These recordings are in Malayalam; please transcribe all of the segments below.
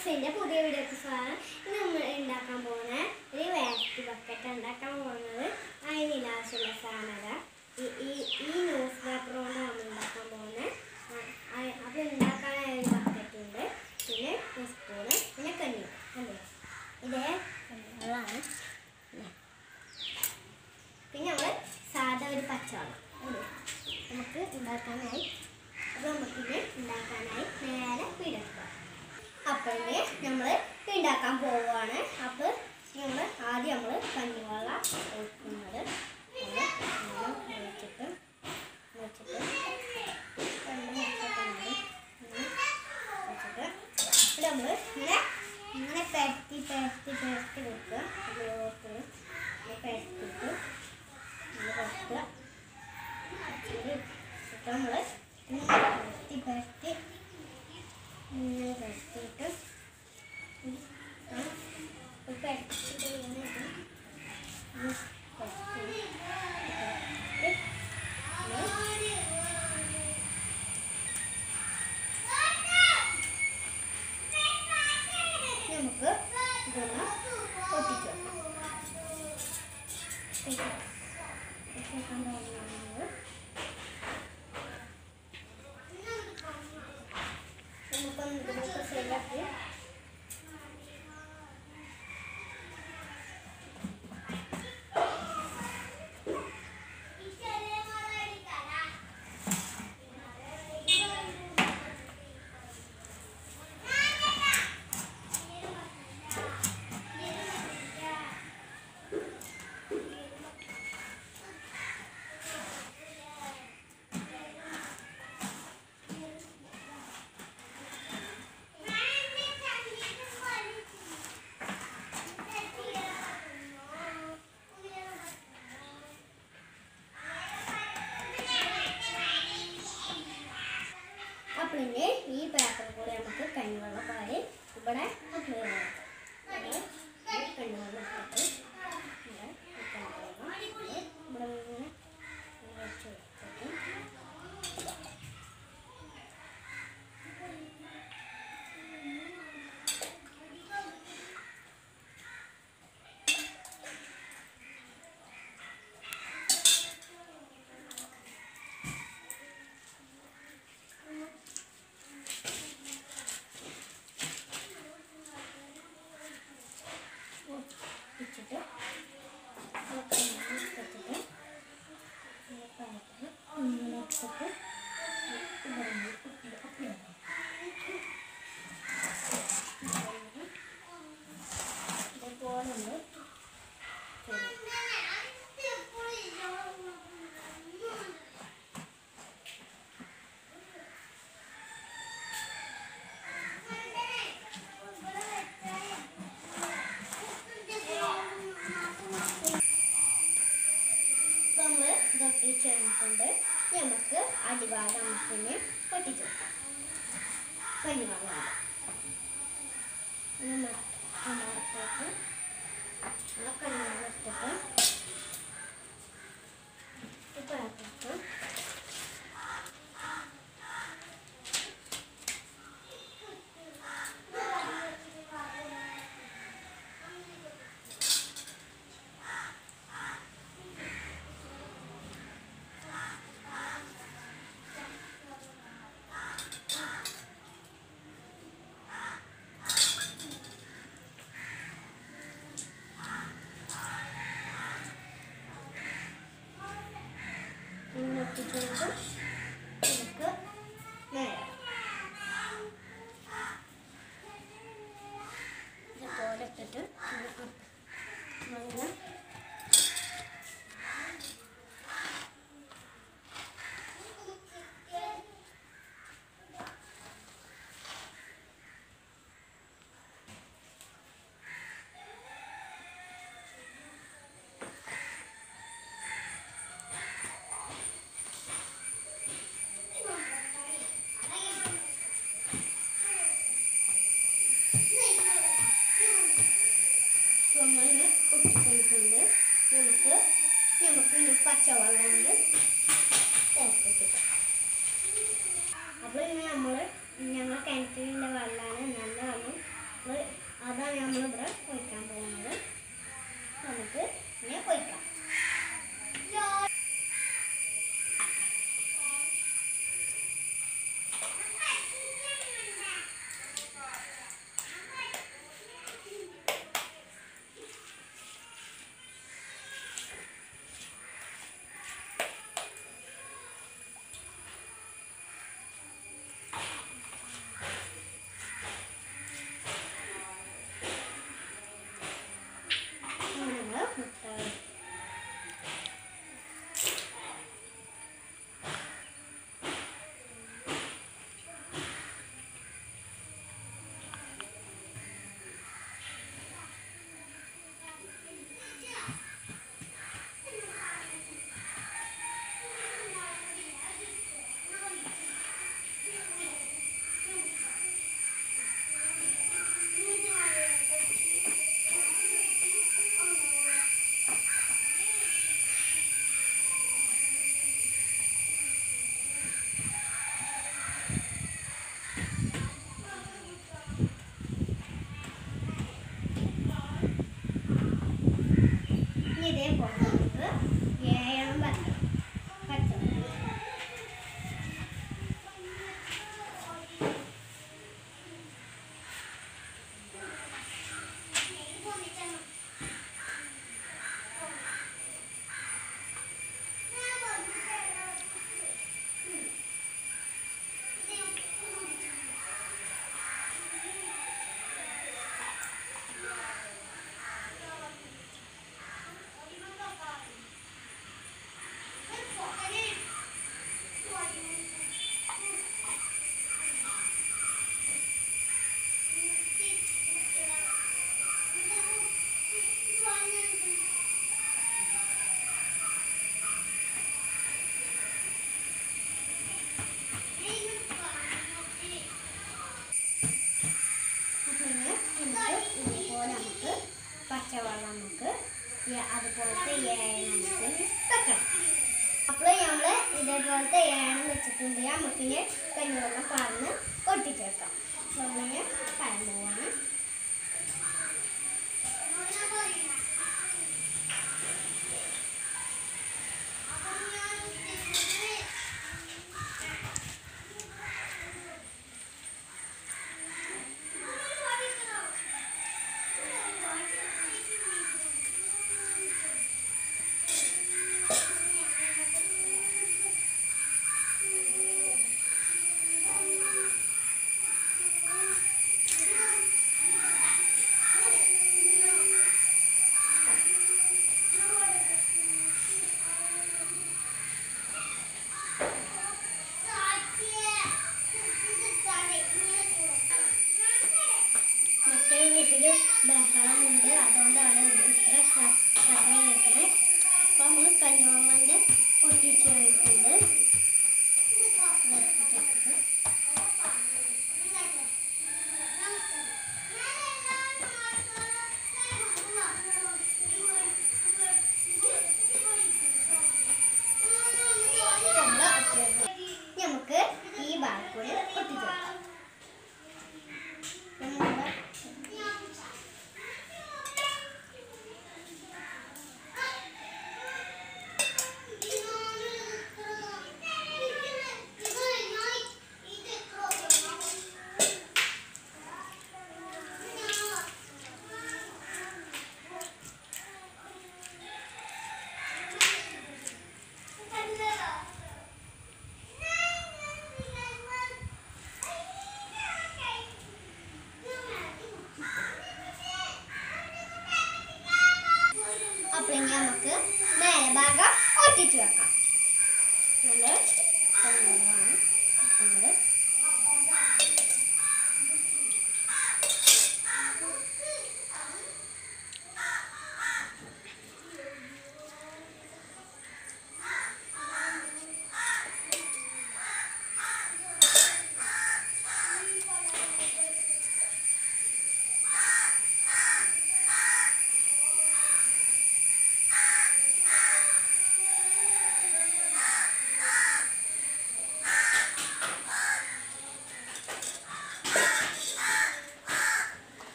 ഫ്രണ്ട്സിന്റെ പുതിയ വീഡിയോക്ക് സ്വാഗതം ഇന്ന് നമ്മൾ ഉണ്ടാക്കാൻ പോകുന്ന ഒരു വേസ്റ്റ് ബക്കറ്റ് ഉണ്ടാക്കാൻ പോകുന്നത് അതിന് ആവശ്യമുള്ള സാധനത ഈ ഈ ഈ ന്യൂസ് പേപ്പർ കൊണ്ട് നമ്മൾ ഉണ്ടാക്കാൻ പോകുന്നത് അത് ഉണ്ടാക്കാനായ ഒരു ബക്കറ്റ് ഉണ്ട് പിന്നെ ഒരു സ്പൂണ് പിന്നെ കഞ്ഞി അല്ലേ ഇതേ വെള്ളമാണ് പിന്നെ നമ്മൾ സാധാ ഒരു പച്ചവെള്ളം അല്ലേ നമുക്ക് ഉണ്ടാക്കാനായി അപ്പോൾ നമുക്കിത് ഉണ്ടാക്കാനായി നേരെ വീടെടുക്കാം അപ്പോഴേ നമ്മൾ ഉണ്ടാക്കാൻ പോവുകയാണ് അപ്പോൾ നമ്മൾ ആദ്യം നമ്മൾ കഞ്ഞിവെള്ളം ഒഴിക്കുന്നത് നമ്മൾ വെള്ളം ഒഴിച്ചിട്ട് ഒഴിച്ചിട്ട് വെള്ളം ഒഴിച്ചിട്ട് നമ്മൾ ഇങ്ങനെ ഒഴിച്ചിട്ട് ഇവിടെ നമ്മൾ ഇങ്ങനെ ഇങ്ങനെ പരത്തി പരത്തി പരത്തി വെക്കുക അതിലോട്ട് പരത്തിയിട്ട് നമ്മൾ വെക്കുക നമ്മൾ പരത്തി പരത്തി ഇങ്ങനെ പരത്തിയിട്ട് പരത്തിയിട്ട് ഇങ്ങനെ ഇട്ട് ഇങ്ങനെ പരത്തി നമുക്ക് ഇതൊന്ന് പൊട്ടിച്ചു വെക്കാം വെക്കാൻ പോകുന്നത് നമുക്കൊന്ന് ഇതിലൊക്കെ ശരിയാക്കി അപ്പോഴേ ഈ പേപ്പർ കൂടെ നമുക്ക് കഞ്ഞിവെള്ളം പാല് ഇവിടെ അപ്ലൈ ചെയ്യാം ഇവിടെ ഈ കഞ്ഞിവെള്ളം ഇട്ടിട്ട് ഇവിടെ ഈ കഞ്ഞിവെള്ളം ഇവിടെ ഇവിടെ ഇങ്ങനെ ഇങ്ങനെ വെച്ച് വെച്ചിട്ട് വെച്ചിട്ട് നമുക്ക് ഇങ്ങനെ വെച്ചിട്ട് ഇങ്ങനെ പരത്തി ഇങ്ങനെ വെച്ചിട്ട് ഇവിടെ ഇങ്ങനെ കുത്തി അപ്ലൈ ചെയ്യാം. ഇതുപോലെ ഒന്ന് ചെയ്യാം. ഇപ്പൊ നമ്മള് ഇതൊട്ടിച്ച് കഴിഞ്ഞിട്ടുണ്ട് ഇനി നമുക്ക് അടിഭാഗം നമുക്കിനെ പൊട്ടിച്ച് വെക്കാം കഞ്ഞിവെള്ളം നമ്മൾ അമർത്തേക്ക് നമ്മളെ കഞ്ഞിവെള്ളം ഇട്ടിട്ട് ഇപ്പൊ ഇളക്കാം ഇങ്ങനെ ഒട്ടിച്ചുകൊണ്ട് നമുക്ക് നേരാം ഇതുപോലെ ഇട്ടിട്ട് ഇങ്ങനെ അങ്ങനെ നമ്മളിങ്ങനെ ഒട്ടിച്ചെടുക്കുന്നുണ്ട് നമുക്ക് നമുക്ക് ഈ പച്ചവെള്ളം കൊണ്ട് ചേർത്തിട്ട് അപ്പോൾ ഇന്ന് നമ്മൾ ഞങ്ങൾ കിണറ്റിലുള്ള വെള്ളമാണ് നല്ല വെള്ളം ഇതാണ് നമ്മളിവിടെ ഒഴിക്കാൻ പോകുന്നത് നമുക്ക് ഇങ്ങനെ ഒഴിക്കാം ഇങ്ങനെ നമ്മൾ മുട്ട ഇനി ഇതേപോലെ നമുക്ക് ഏഴെണ്ണം വരണം പച്ചമുളക് പിന്നെ നമുക്ക് ഇതുപോലെ നമുക്ക് പച്ചവെള്ളം നമുക്ക് ഈ അതുപോലത്തെ ഏഴെണ്ണം നമുക്ക് വെക്കണം അപ്പോൾ നമ്മൾ ഇതേപോലത്തെ ഏഴെണ്ണം വെച്ചിട്ടുണ്ട് നമുക്കിനി കഞ്ഞിവെള്ളം പറഞ്ഞ് ഒട്ടിച്ച് വെക്കാം അപ്പോൾ അങ്ങനെ പറയാൻ പോവാണ് മറ്റേ വീട്ടിൽ ബഹളമുണ്ട് അതുകൊണ്ടാണ് ഇത് ഇത്ര ശ- ശബ്ദം കേൾക്കുന്നത് അപ്പോൾ നമ്മൾ കഞ്ഞിവെള്ളൻ്റെ പൊട്ടിച്ച് വെക്കുന്നത് നമുക്ക് ഈ ഭാഗക്കൂടെ ഒട്ടിച്ച് വെക്കാം നമ്മളിവിടെ അപ്പോൾ ഇനി നമുക്ക് മേലെ ഭാഗം ഒട്ടിച്ച് വെക്കാം നമ്മൾ കഞ്ഞിവെള്ളമാണ് വെക്കുന്നത്.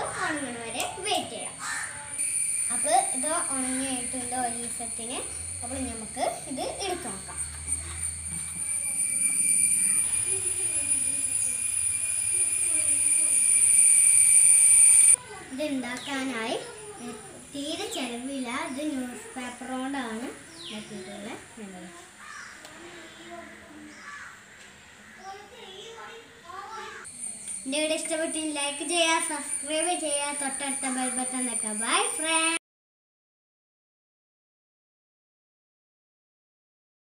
ഉണങ്ങണ വരെ വെയിറ്റ് ചെയ്യാം അപ്പോൾ ഇത് ഉണങ്ങിയിട്ടുണ്ട് ഒരു ദിവസത്തിന് അപ്പോൾ നമുക്ക് ഇത് എടുത്തു നോക്കാം ഇത് ഉണ്ടാക്കാനായി ഏഹ്, തീരെ ചെലവില്ല ഇത് ന്യൂസ് പേപ്പർ കൊണ്ടാണ് ഉണ്ടാക്കിയിട്ടുള്ളത് കണ്ടോ? എൻ്റെ വീഡിയോ ഇഷ്ടപ്പെട്ടില്ല ലൈക്ക് ചെയ്യുക സബ്സ്ക്രൈബ് ചെയ്യുക തൊട്ടടുത്ത ബെൽ ബട്ടൺ നിൽക്കുക ബൈ ഫ്രണ്ട്